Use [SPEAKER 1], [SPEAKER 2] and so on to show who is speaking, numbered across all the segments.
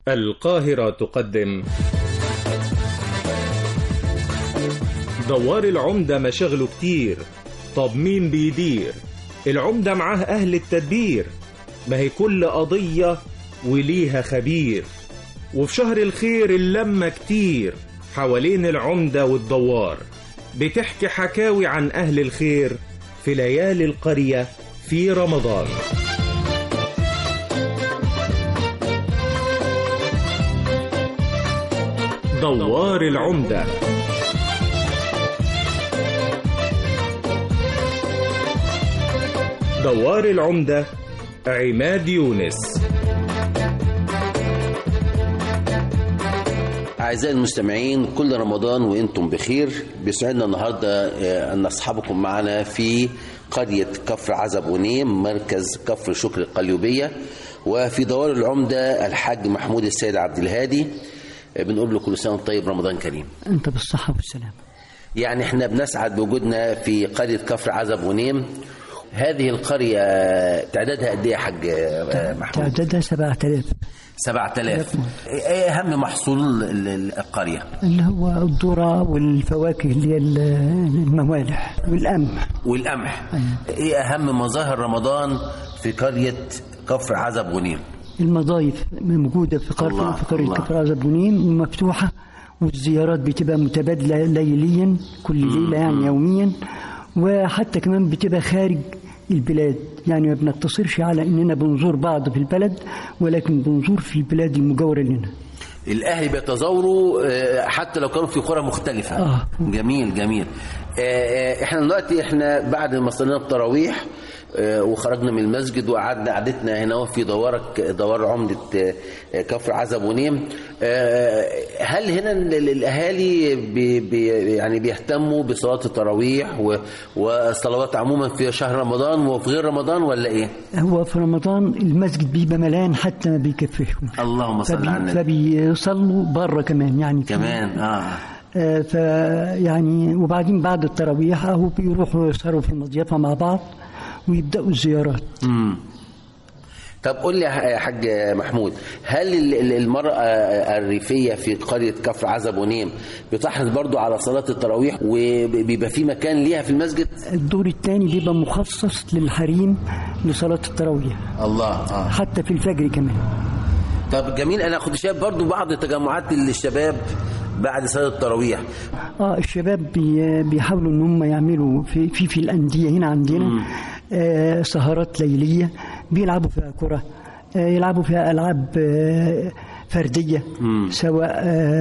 [SPEAKER 1] القاهرة تقدم دوار العمدة مشاغله كتير طب مين بيدير العمدة معاه أهل التدبير ما هي كل قضية وليها خبير وفي شهر الخير اللمة كتير حوالين العمدة والدوار بتحكي حكاوي عن أهل الخير في ليالي القرية في رمضان دوار العمدة دوار العمدة عماد يونس
[SPEAKER 2] أعزائي المستمعين كل رمضان وأنتم بخير بيسعدنا النهاردة آه، أن نصحبكم معنا في قرية كفر عزب ونيم مركز كفر شكر القليوبية وفي دوار العمدة الحاج محمود السيد عبد الهادي آه، بنقول له كل سنة وأنت طيب رمضان كريم
[SPEAKER 3] أنت بالصحة والسلام
[SPEAKER 2] يعني احنا بنسعد بوجودنا في قرية كفر عزب ونيم هذه القرية تعدادها قد ايه يا حاج آه، محمود؟
[SPEAKER 3] تعدادها 7000
[SPEAKER 2] 7000 ايه اهم محصول ال- ال- القرية؟
[SPEAKER 3] اللي هو الذرة والفواكه اللي هي ال- الموالح والقمح
[SPEAKER 2] والقمح ايه اهم مظاهر رمضان في قرية كفر عزب ونيم
[SPEAKER 3] المضايف موجودة في
[SPEAKER 2] الله،
[SPEAKER 3] قرية في قرية
[SPEAKER 2] الله.
[SPEAKER 3] كفر عزبونين ومفتوحة والزيارات بتبقى متبادلة ليليا كل ليلة يعني يوميا وحتى كمان بتبقى خارج البلاد يعني ما بنقتصرش على اننا بنزور بعض في البلد ولكن بنزور في البلاد المجاورة لنا
[SPEAKER 2] الاهل بيتزاوروا آه، حتى لو كانوا في قرى مختلفة
[SPEAKER 3] آه.
[SPEAKER 2] جميل جميل آه، آه، احنا دلوقتي احنا بعد ما صلينا التراويح آه، وخرجنا من المسجد وقعدنا قعدتنا هنا في دوارك دوار عمدة آه، كفر عزب ونيم آه، هل هنا ال- ال- الاهالي بي بي يعني بيهتموا بصلاة التراويح و- والصلوات عموما في شهر رمضان وفي غير رمضان ولا ايه؟
[SPEAKER 3] هو في رمضان المسجد بيبقى مليان حتى ما بيكفيهم
[SPEAKER 2] اللهم صل على
[SPEAKER 3] فبي
[SPEAKER 2] النبي
[SPEAKER 3] فبيصلوا بره كمان يعني
[SPEAKER 2] كمان اه
[SPEAKER 3] آه، ف يعني وبعدين بعد التراويح اهو بيروحوا يسهروا في المضيفه مع بعض ويبداوا الزيارات
[SPEAKER 2] مم. طب قول لي يا حاج محمود هل ال- ال- المرأة الريفية في قرية كفر عزب ونيم بتحرص برضو على صلاة التراويح وبيبقى في مكان ليها في المسجد
[SPEAKER 3] الدور الثاني بيبقى مخصص للحريم لصلاه التراويح
[SPEAKER 2] الله آه.
[SPEAKER 3] حتى في الفجر كمان
[SPEAKER 2] طب جميل انا كنت شايف برضو بعض تجمعات للشباب بعد صلاة التراويح
[SPEAKER 3] اه الشباب بي بيحاولوا ان هم يعملوا في في, في الانديه هنا عندنا آه سهرات ليليه بيلعبوا فيها كره آه يلعبوا فيها العاب آه فرديه سواء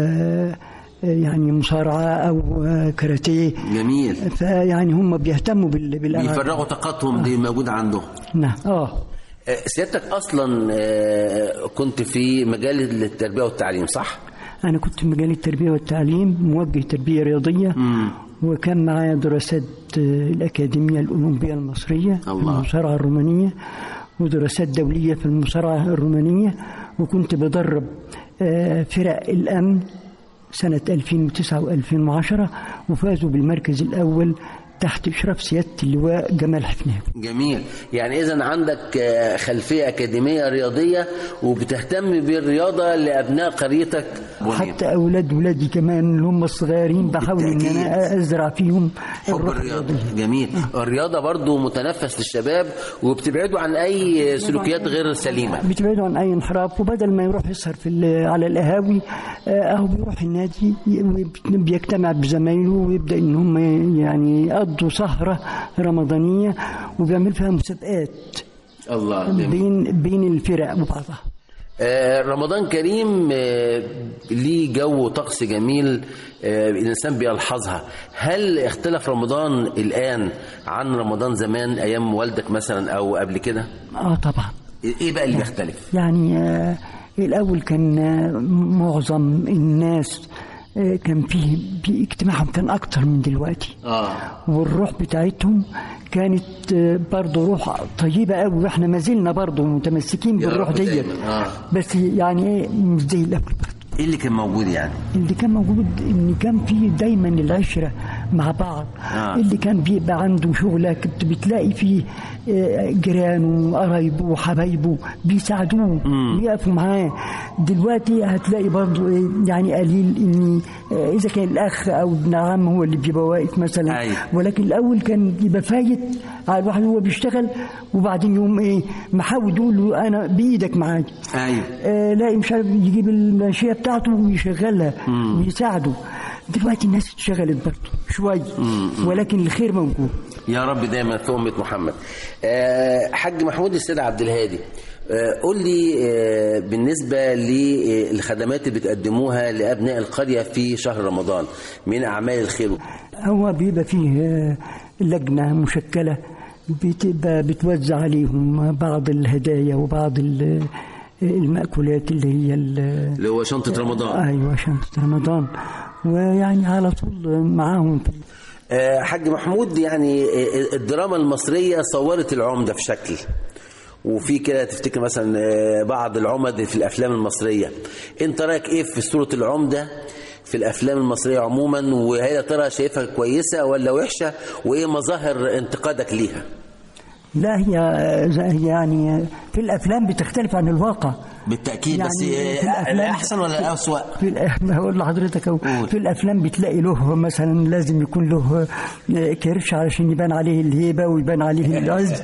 [SPEAKER 3] آه يعني مصارعه او آه كاراتيه
[SPEAKER 2] جميل
[SPEAKER 3] فيعني هم بيهتموا بال- بالالعاب
[SPEAKER 2] بيفرغوا طاقتهم دي موجودة عندهم
[SPEAKER 3] نعم اه
[SPEAKER 2] آه، سيادتك اصلا آه، كنت في مجال التربية والتعليم صح؟
[SPEAKER 3] انا كنت في مجال التربيه والتعليم موجه تربيه رياضيه وكان معايا دراسات آه، الاكاديميه الاولمبيه المصريه
[SPEAKER 2] الله.
[SPEAKER 3] في المصارعه الرومانيه ودراسات دوليه في المصارعه الرومانيه وكنت بدرب آه، فرق الامن سنه 2009 و2010 وفازوا بالمركز الاول تحت اشراف سياده اللواء جمال حفناوي
[SPEAKER 2] جميل يعني اذا عندك آه، خلفيه اكاديميه رياضيه وبتهتم بالرياضه لابناء قريتك بني.
[SPEAKER 3] حتى اولاد ولادي كمان اللي هم الصغيرين بحاول ان
[SPEAKER 2] بالتأكيد.
[SPEAKER 3] انا ازرع فيهم
[SPEAKER 2] حب
[SPEAKER 3] الروح
[SPEAKER 2] الرياضه جميل الرياضه برضو متنفس للشباب وبتبعدوا عن اي سلوكيات غير سليمه
[SPEAKER 3] بتبعدوا عن اي انحراف وبدل ما يروح يسهر في ال- على القهاوي آه، اهو بيروح النادي ي- بيجتمع بزمايله ويبدا ان هم يعني يقضوا سهره رمضانيه وبيعمل فيها مسابقات
[SPEAKER 2] الله جميل.
[SPEAKER 3] بين بين الفرق وبعضها
[SPEAKER 2] آه، رمضان كريم آه، ليه جو وطقس جميل آه، الانسان بيلحظها هل اختلف رمضان الان عن رمضان زمان ايام والدك مثلا او قبل كده
[SPEAKER 3] اه طبعا
[SPEAKER 2] ايه بقى اللي بيختلف
[SPEAKER 3] يعني آه، الأول كان آه، معظم الناس آه، كان فيه بي- اجتماعهم كان أكتر من دلوقتي
[SPEAKER 2] اه
[SPEAKER 3] والروح بتاعتهم كانت آه، برضه روح طيبة قوي واحنا ما زلنا برضه متمسكين
[SPEAKER 2] يا
[SPEAKER 3] بالروح
[SPEAKER 2] رب
[SPEAKER 3] ديت
[SPEAKER 2] دايماً، آه.
[SPEAKER 3] بس يعني ايه مش زي الأول برضه
[SPEAKER 2] ايه اللي كان موجود يعني
[SPEAKER 3] اللي كان موجود ان كان في دايما العشره مع بعض
[SPEAKER 2] آه.
[SPEAKER 3] اللي كان بيبقى عنده شغلة كنت بتلاقي فيه آه، جيرانه وقرايبه وحبايبه بيساعدوه بيقفوا معاه دلوقتي هتلاقي برضو إيه، يعني قليل ان آه، اذا كان الاخ او ابن عم هو اللي بيبقى واقف مثلا
[SPEAKER 2] أيوة.
[SPEAKER 3] ولكن الاول كان يبقى فايت على الواحد وهو بيشتغل وبعدين يقوم ايه محاول يقول له انا بايدك معايا
[SPEAKER 2] ايوه
[SPEAKER 3] آه لا مش عارف يجيب الماشيه بتاعته ويشغلها ويساعده دلوقتي الناس اتشغلت برضه شويه ولكن الخير موجود
[SPEAKER 2] يا رب دايما في أمة محمد آه، حاج محمود السيد عبد الهادي آه، قول لي آه، بالنسبة للخدمات اللي بتقدموها لأبناء القرية في شهر رمضان من أعمال الخير
[SPEAKER 3] هو بيبقى فيه آه، لجنة مشكلة بتبقى بتوزع عليهم بعض الهدايا وبعض ال- المأكولات اللي هي ال-
[SPEAKER 2] اللي هو شنطة رمضان
[SPEAKER 3] أيوة شنطة رمضان ويعني على طول معاهم في
[SPEAKER 2] آه، حاج محمود يعني آه، الدراما المصرية صورت العمدة في شكل وفي كده تفتكر مثلا آه، بعض العمد في الأفلام المصرية انت رأيك ايه في صورة العمدة في الأفلام المصرية عموما وهي يا ترى شايفها كويسة ولا وحشة وايه مظاهر انتقادك ليها
[SPEAKER 3] لا هي هي يعني في الأفلام بتختلف عن الواقع
[SPEAKER 2] بالتأكيد
[SPEAKER 3] يعني
[SPEAKER 2] بس
[SPEAKER 3] في
[SPEAKER 2] آه،
[SPEAKER 3] الأفلام-
[SPEAKER 2] الأحسن ولا الأسوأ
[SPEAKER 3] في الأ- ما هقول لحضرتك أهو
[SPEAKER 2] قول.
[SPEAKER 3] في الافلام بتلاقي له مثلا لازم يكون له آه، كرش علشان يبان عليه الهيبه ويبان عليه العز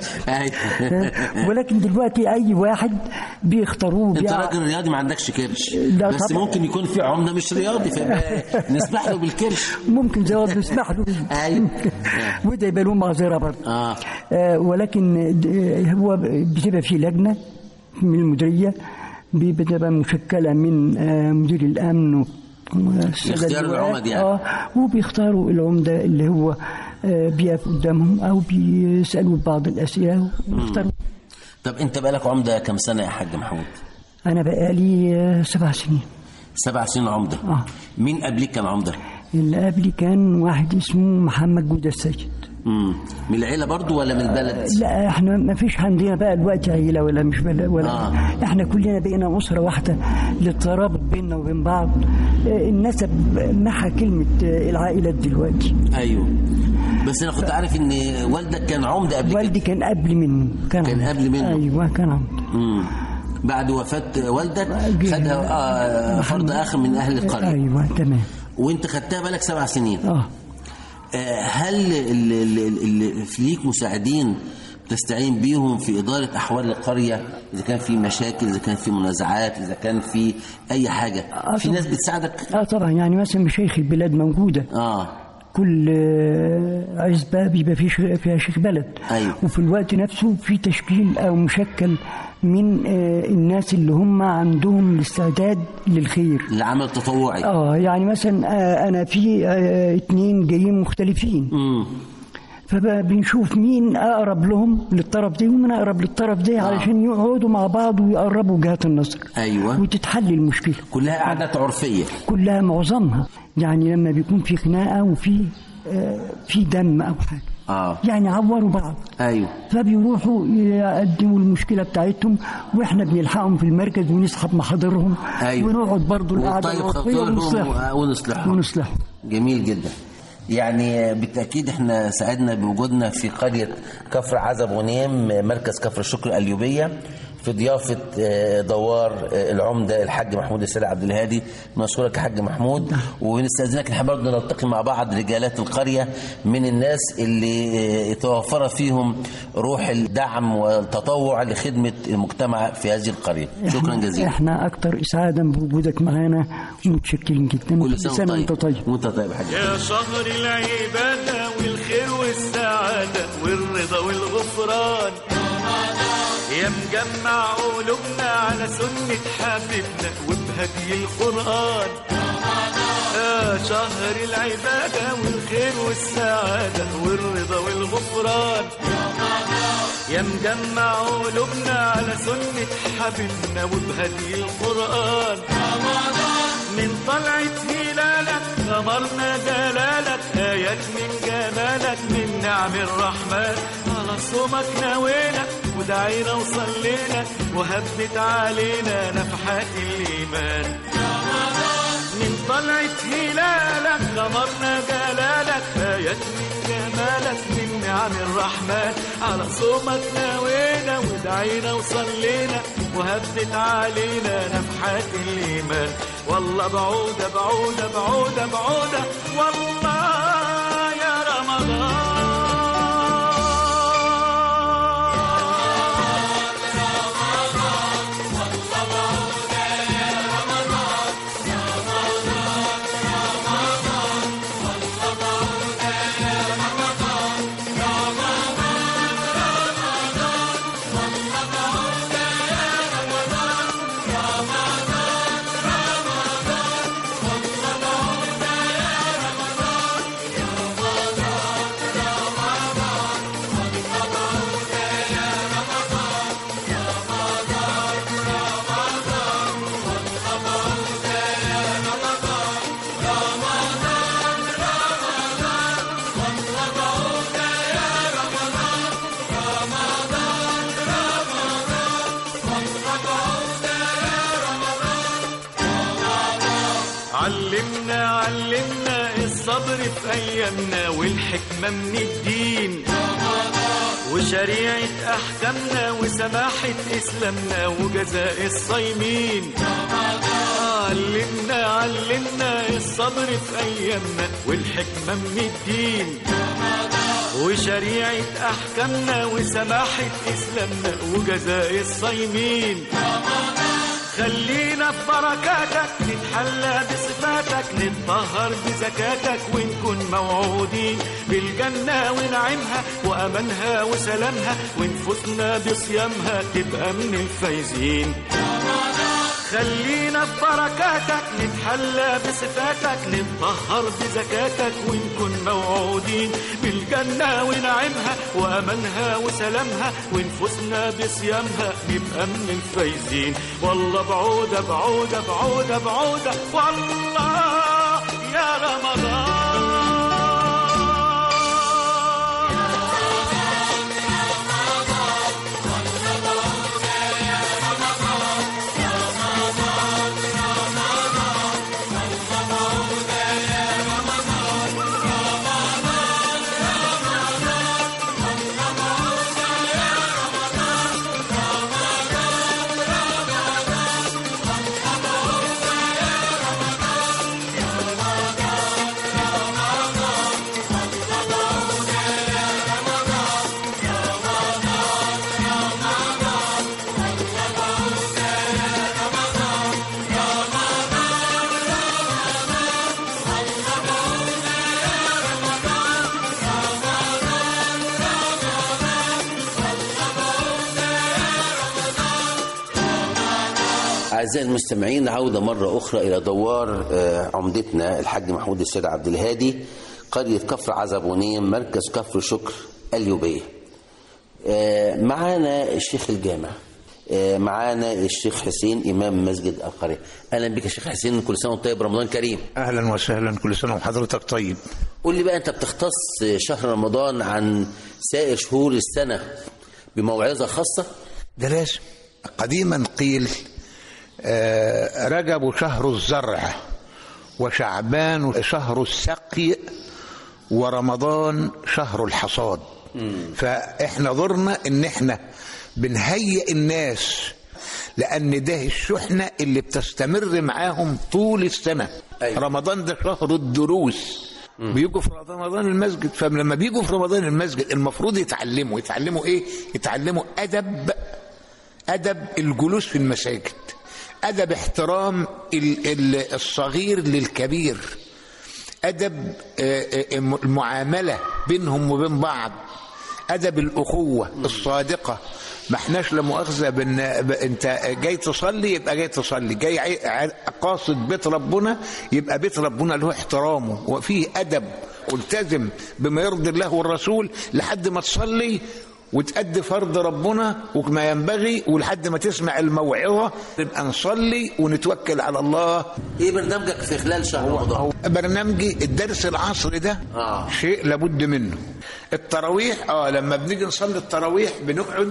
[SPEAKER 2] أيوة.
[SPEAKER 3] ولكن دلوقتي اي واحد بيختاروه
[SPEAKER 2] انت
[SPEAKER 3] بيع-
[SPEAKER 2] راجل رياضي ما عندكش كرش
[SPEAKER 3] لا
[SPEAKER 2] بس
[SPEAKER 3] طبعا.
[SPEAKER 2] ممكن يكون في عمده مش رياضي فنسمح له بالكرش
[SPEAKER 3] ممكن زي ما بنسمح له
[SPEAKER 2] أيوة.
[SPEAKER 3] وده يبقى له معذره برضه
[SPEAKER 2] اه
[SPEAKER 3] آه، ولكن د- هو بتبقى في لجنة من المديرية بتبقى مشكلة من آه، مدير الأمن و- والسادة
[SPEAKER 2] اختيار
[SPEAKER 3] اللواء.
[SPEAKER 2] العمد يعني.
[SPEAKER 3] اه وبيختاروا العمدة اللي هو آه، بيقف قدامهم أو بيسألوا بعض الأسئلة ويختاروا
[SPEAKER 2] طب انت بقالك عمده كم سنه يا حاج محمود
[SPEAKER 3] أنا بقالي آه، سبع سنين
[SPEAKER 2] سبع سنين عمده
[SPEAKER 3] آه.
[SPEAKER 2] مين قبلك كان عمده
[SPEAKER 3] اللي قبلي كان واحد اسمه محمد جودة السيد
[SPEAKER 2] امم من العيله برضو ولا من البلد
[SPEAKER 3] لا احنا ما فيش عندنا بقى الوقت عيله ولا مش بلا ولا
[SPEAKER 2] آه.
[SPEAKER 3] آه. احنا كلنا بقينا اسره واحده للترابط بيننا وبين بعض آه، النسب محى كلمه آه، العائلات دلوقتي
[SPEAKER 2] ايوه بس انا كنت عارف ان والدك كان عمده قبل كده
[SPEAKER 3] والدي كان قبل منه كان
[SPEAKER 2] كان
[SPEAKER 3] عمد.
[SPEAKER 2] قبل منه.
[SPEAKER 3] ايوه كان عمد
[SPEAKER 2] امم بعد وفاه والدك خدها آه فرد اخر من اهل القريه
[SPEAKER 3] ايوه تمام
[SPEAKER 2] وانت خدتها بالك سبع سنين
[SPEAKER 3] اه
[SPEAKER 2] آه، هل ال- ال- ال- ال- في ليك مساعدين تستعين بيهم في إدارة أحوال القرية إذا كان في مشاكل إذا كان في منازعات إذا كان في أي حاجة في
[SPEAKER 3] طبعا.
[SPEAKER 2] ناس بتساعدك
[SPEAKER 3] اه طبعا يعني مثلا مشايخ البلاد موجوده
[SPEAKER 2] آه
[SPEAKER 3] كل آه، عزبة بيبقى فيه شيخ- فيها شيخ بلد
[SPEAKER 2] أيوة.
[SPEAKER 3] وفي الوقت نفسه في تشكيل أو مشكل من آه، الناس اللي هم عندهم الاستعداد للخير
[SPEAKER 2] العمل التطوعي
[SPEAKER 3] اه يعني مثلا آه، انا في آه، اتنين جايين مختلفين
[SPEAKER 2] امم
[SPEAKER 3] فبنشوف مين اقرب لهم للطرف ده ومين اقرب للطرف ده علشان يقعدوا مع بعض ويقربوا جهات النصر
[SPEAKER 2] أيوة
[SPEAKER 3] وتتحل المشكله
[SPEAKER 2] كلها عادات عرفية
[SPEAKER 3] كلها معظمها يعني لما بيكون في خناقه وفي آه، في دم او حاجه
[SPEAKER 2] آه
[SPEAKER 3] يعني عوروا بعض
[SPEAKER 2] أيوة
[SPEAKER 3] فبيروحوا يقدموا المشكله بتاعتهم واحنا بنلحقهم في المركز ونسحب محاضرهم
[SPEAKER 2] أيوة.
[SPEAKER 3] ونقعد برضه القعده
[SPEAKER 2] طيب
[SPEAKER 3] العرفيه
[SPEAKER 2] خاطرهم
[SPEAKER 3] ونصلحهم
[SPEAKER 2] ونصلحهم
[SPEAKER 3] ونصلحهم
[SPEAKER 2] جميل جدا يعني بالتأكيد احنا سعدنا بوجودنا في قرية كفر عزب غنيم مركز كفر الشكر الأيوبية في ضيافة آه، دوار آه، العمدة الحاج محمود السيد عبد الهادي نشكرك يا حاج محمود ونستأذنك احنا برضه نلتقي مع بعض رجالات القرية من الناس اللي آه، توفر فيهم روح الدعم والتطوع لخدمة المجتمع في هذه القرية شكرا جزيلا
[SPEAKER 3] احنا اكتر اسعادا بوجودك معانا ومتشكرين جدا
[SPEAKER 2] كل سنة
[SPEAKER 3] وانت طيب
[SPEAKER 2] وانت طيب يا حاج
[SPEAKER 4] يا شهر العبادة والخير والسعادة والرضا والغفران يا مجمع قلوبنا على سنة حبيبنا وبهدي القرآن يا شهر العبادة والخير والسعادة والرضا والغفران يا مجمع قلوبنا على سنة حبيبنا وبهدي القرآن من طلعة هلالك غمرنا جلالك آيات من جمالك من نعم الرحمن على صومك نوينا ودعينا وصلينا وهبت علينا نفحات الإيمان من طلعة هلالك غمرنا جلالك آيات آيات من جمالك من نعم الرحمن على صومك ناوينا ودعينا وصلينا وهبت علينا نفحات الإيمان والله بعودة بعودة بعودة بعودة والله يا رمضان علمنا علمنا الصبر في أيامنا والحكمة من الدين وشريعة أحكامنا وسماحة إسلامنا وجزاء الصايمين علمنا علمنا الصبر في أيامنا والحكمة من الدين وشريعة أحكامنا وسماحة إسلامنا وجزاء الصايمين خلينا في بركاتك نتحلى بصفاتك نتطهر بزكاتك ونكون موعودين بالجنة ونعيمها وأمانها وسلامها ونفوسنا بصيامها تبقى من الفايزين خلينا في بركاتك نتحلى بصفاتك نتطهر بزكاتك ونكون موعودين بالجنة ونعيمها وأمانها وسلامها ونفوسنا بصيامها نبقى من الفايزين والله بعودة بعودة بعودة بعودة والله يا رمضان
[SPEAKER 2] أعزائي المستمعين عودة مرة أخرى إلى دوار آه، عمدتنا الحاج محمود السيد عبد الهادي قرية كفر عزبونين مركز كفر شكر اليوبية آه، معانا الشيخ الجامع آه، معانا الشيخ حسين إمام مسجد القرية أهلا بك يا شيخ حسين كل سنة وأنت طيب رمضان كريم
[SPEAKER 5] اهلا وسهلا كل سنه وحضرتك طيب
[SPEAKER 2] قول لي بقى أنت بتختص شهر رمضان عن سائر شهور السنة بموعظة خاصة
[SPEAKER 5] ده لازم قديما قيل آه، رجب شهر الزرع وشعبان شهر السقي ورمضان شهر الحصاد فاحنا ضرنا ان احنا بنهيئ الناس لان ده الشحنه اللي بتستمر معاهم طول السنه
[SPEAKER 2] أيوة.
[SPEAKER 5] رمضان ده شهر الدروس بيجوا في رمضان المسجد فلما بيجوا في رمضان المسجد المفروض يتعلموا يتعلموا ايه يتعلموا ادب ادب الجلوس في المساجد ادب احترام ال- ال- الصغير للكبير ادب آه، آه، المعامله بينهم وبين بعض ادب الاخوه الصادقه ما احناش لا مؤاخذه بان ب- انت جاي تصلي يبقى جاي تصلي جاي عي- ع- قاصد بيت ربنا يبقى بيت ربنا له احترامه وفيه ادب والتزم بما يرضي الله والرسول لحد ما تصلي وتأدي فرض ربنا وما ينبغي ولحد ما تسمع الموعظة نبقى نصلي ونتوكل على الله
[SPEAKER 2] إيه برنامجك في خلال شهر رمضان؟
[SPEAKER 5] هو برنامجي الدرس العصري ده
[SPEAKER 2] آه.
[SPEAKER 5] شيء لابد منه التراويح اه لما بنيجي نصلي التراويح بنقعد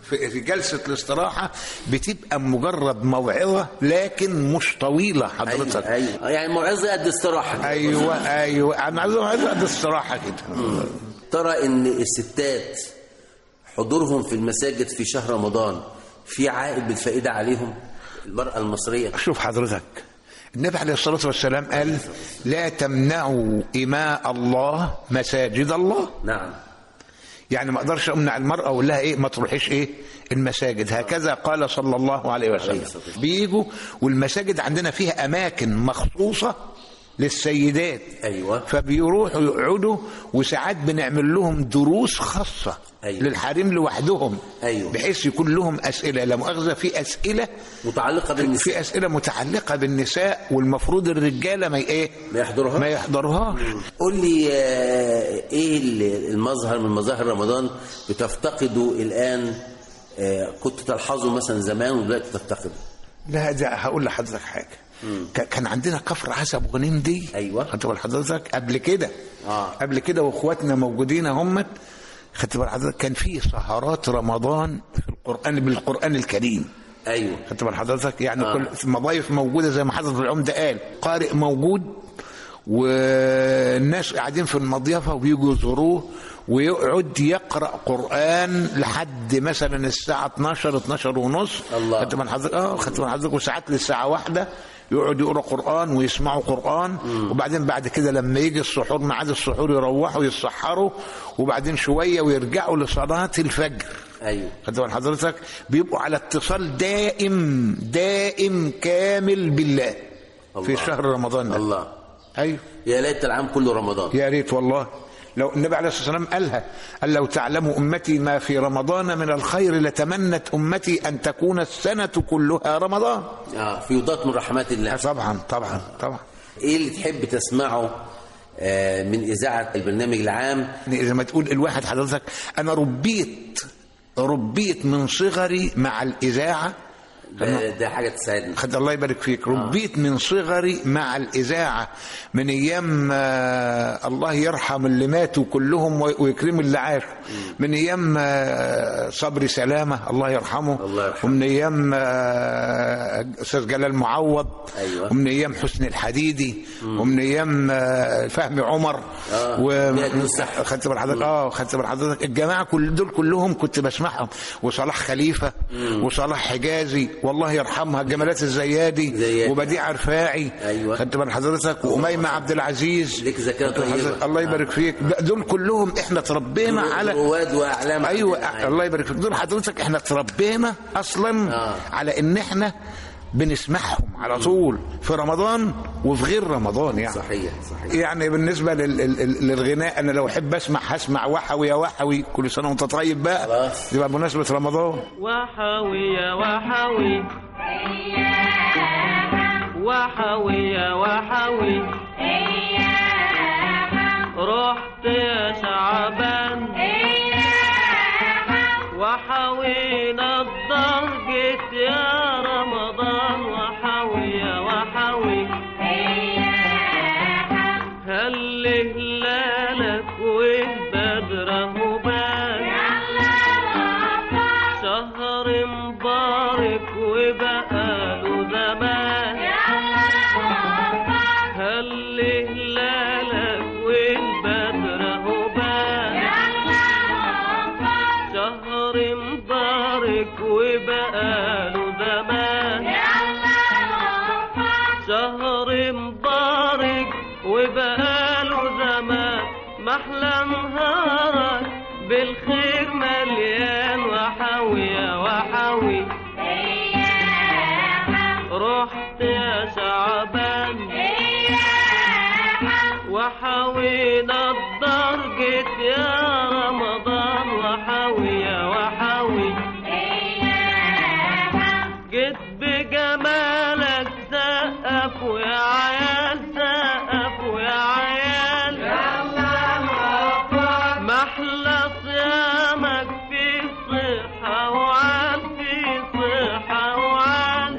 [SPEAKER 5] في في جلسه الاستراحه بتبقى مجرد موعظه لكن مش طويله حضرتك
[SPEAKER 2] ايوه ايوه يعني موعظه قد استراحه
[SPEAKER 5] ايوه ايوه انا عايز عايز قد الصراحه كده
[SPEAKER 2] ترى ان الستات حضورهم في المساجد في شهر رمضان في عائد بالفائده عليهم المراه المصريه
[SPEAKER 5] شوف حضرتك النبي عليه الصلاه والسلام قال لا تمنعوا اماء الله مساجد الله
[SPEAKER 2] نعم
[SPEAKER 5] يعني ما اقدرش امنع المراه واقول لها ايه ما تروحيش ايه المساجد هكذا قال صلى الله عليه وسلم بيجوا والمساجد عندنا فيها اماكن مخصوصه للسيدات
[SPEAKER 2] ايوه
[SPEAKER 5] فبيروحوا يقعدوا وساعات بنعمل لهم دروس خاصه
[SPEAKER 2] أيوة.
[SPEAKER 5] للحريم لوحدهم
[SPEAKER 2] أيوة.
[SPEAKER 5] بحيث يكون لهم اسئله لا مؤاخذه في اسئله
[SPEAKER 2] متعلقه بالنساء
[SPEAKER 5] في اسئله متعلقه بالنساء والمفروض الرجاله ما ايه
[SPEAKER 2] ما يحضرها
[SPEAKER 5] ما يحضرهاش
[SPEAKER 2] قول لي آه، ايه ال- المظهر من مظاهر رمضان بتفتقده الان آه، كنت تلحظه مثلا زمان ودلوقتي تفتقده
[SPEAKER 5] لا ده هقول لحضرتك حاجه ك- كان عندنا كفر عسب وغنيم دي
[SPEAKER 2] أيوة.
[SPEAKER 5] خدت بال حضرتك قبل كده
[SPEAKER 2] آه.
[SPEAKER 5] قبل كده واخواتنا موجودين هم خدت بال حضرتك كان في سهرات رمضان في القران بالقران الكريم
[SPEAKER 2] ايوه
[SPEAKER 5] خدت بال حضرتك يعني
[SPEAKER 2] آه.
[SPEAKER 5] آه. كل مضايف موجوده زي ما حضرتك العمده قال قارئ موجود والناس قاعدين في المضيفه وبيجوا يزوروه ويقعد يقرا قران لحد مثلا الساعه 12 12 ونص
[SPEAKER 2] الله.
[SPEAKER 5] خدت بال حضرتك اه خدت بال حضرتك وساعات للساعه واحدة يقعد يقرا قران ويسمعوا قران وبعدين بعد كده لما يجي السحور ميعاد السحور يروحوا يتسحروا وبعدين شويه ويرجعوا لصلاه الفجر
[SPEAKER 2] ايوه
[SPEAKER 5] خدت بال حضرتك بيبقوا على اتصال دائم دائم كامل بالله في
[SPEAKER 2] الله.
[SPEAKER 5] شهر رمضان ده
[SPEAKER 2] الله
[SPEAKER 5] ايوه
[SPEAKER 2] يا ليت العام كله رمضان
[SPEAKER 5] يا ريت والله لو النبي عليه الصلاه والسلام قالها قال لو تعلم امتي ما في رمضان من الخير لتمنت امتي ان تكون السنه كلها رمضان
[SPEAKER 2] اه فيضات من رحمات الله
[SPEAKER 5] طبعا طبعا طبعا
[SPEAKER 2] ايه اللي تحب تسمعه آه، من اذاعه البرنامج العام
[SPEAKER 5] يعني زي ما تقول الواحد حضرتك انا ربيت ربيت من صغري مع الاذاعه
[SPEAKER 2] ده, ده حاجه تساعدنا
[SPEAKER 5] خد الله يبارك فيك ربيت من صغري مع الإذاعة من أيام آه، الله يرحم اللي ماتوا كلهم وي- ويكرم اللي عاشوا من أيام آه، صبري سلامة الله يرحمه
[SPEAKER 2] الله يرحمه.
[SPEAKER 5] ومن أيام آه، أستاذ جلال معوض
[SPEAKER 2] أيوة.
[SPEAKER 5] ومن أيام حسن الحديدي ومن أيام آه، فهمي عمر
[SPEAKER 2] آه،
[SPEAKER 5] و-
[SPEAKER 2] مهدي السحر.
[SPEAKER 5] خدت بال حضرتك اه خدت بال حضرتك الجماعه كل دول كلهم كنت بسمعهم وصلاح خليفه وصلاح حجازي والله يرحمها جمالات الزيادي
[SPEAKER 2] زيادي.
[SPEAKER 5] وبديع رفاعي
[SPEAKER 2] أيوة.
[SPEAKER 5] خدت بال حضرتك واميمه عبد العزيز
[SPEAKER 2] ليك ذاكرة
[SPEAKER 5] خدت بال
[SPEAKER 2] طيبة.
[SPEAKER 5] حضرتك؟ الله يبارك فيك ده- دول كلهم احنا تربينا على
[SPEAKER 2] رواد واعلام
[SPEAKER 5] ايوه
[SPEAKER 2] عندنا.
[SPEAKER 5] الله يبارك فيك دول حضرتك احنا اتربينا اصلا
[SPEAKER 2] آه.
[SPEAKER 5] على ان احنا بنسمعهم على طول في رمضان وفي غير رمضان يعني
[SPEAKER 2] صحيح صحيح
[SPEAKER 5] يعني بالنسبه لل- لل- للغناء انا لو احب اسمع هسمع وحوي يا وحوي كل سنه وانت طيب بقى
[SPEAKER 2] خلاص.
[SPEAKER 5] يبقى بمناسبه رمضان
[SPEAKER 6] وحوي يا وحوي وحوي يا وحوي رحت يا شعبان وحوينا الظهر جيت يا رمضان وحوي يا وحوي هل هلالك وبدره بان شهر مبارك وبقاله زمان هل هلالك والبدر هبان شهر مبارك وبقاله زمان شهر مبارك وبقاله زمان محلى نهارك بالخير مليان وحوي يا وحوي رحت يا شعبان وحوينا الدار جيت يا رمضان وحوي يا وحوي جيت بجمالك سقف ويا عيال سقف ويا عيال محلى صيامك في صحة وعال في صحة وعال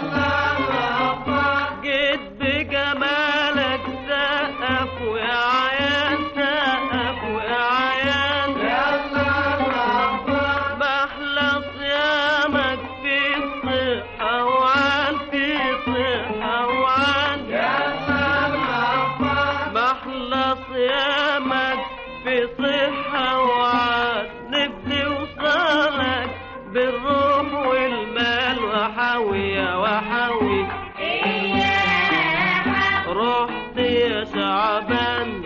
[SPEAKER 6] جيت بجمالك سقف ويا عيال سقف ويا عيال محلى يا شعبان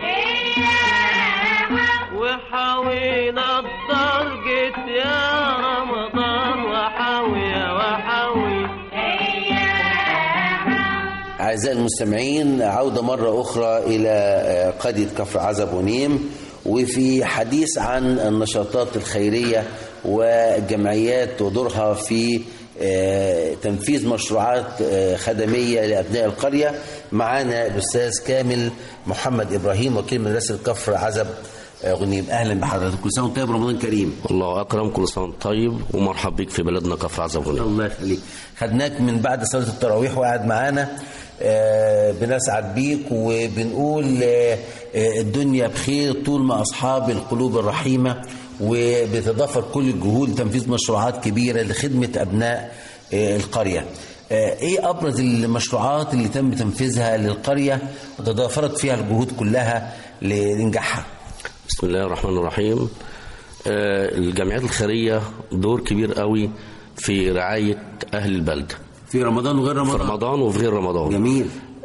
[SPEAKER 6] وحاوينا الدرجة يا رمضان وحاوي يا وحاوي
[SPEAKER 2] أعزائي المستمعين عودة مرة أخرى إلى قرية كفر عزب ونيم وفي حديث عن النشاطات الخيرية والجمعيات ودورها في آه، تنفيذ مشروعات آه، خدمية لأبناء القرية معانا الأستاذ كامل محمد إبراهيم وكيل مدرسة كفر عزب آه، غنيم أهلا بحضرتك كل سنة وأنت طيب رمضان كريم
[SPEAKER 7] الله اكرم كل سنه وأنت طيب ومرحب بك في بلدنا كفر عزبوني
[SPEAKER 2] الله يخليك خدناك من بعد صلاة التراويح وقاعد معانا آه، بنسعد بيك وبنقول آه، آه، الدنيا بخير طول ما أصحاب القلوب الرحيمة وبتضافر كل الجهود لتنفيذ مشروعات كبيرة لخدمة أبناء آه، القرية آه، ايه ابرز المشروعات اللي تم تنفيذها للقريه وتضافرت فيها الجهود كلها لنجاحها
[SPEAKER 7] بسم الله الرحمن الرحيم آه، الجمعيات الخيريه دور كبير قوي في رعايه اهل البلد
[SPEAKER 2] في رمضان وغير
[SPEAKER 7] في
[SPEAKER 2] رمضان
[SPEAKER 7] رمضان وفي غير رمضان
[SPEAKER 2] جميل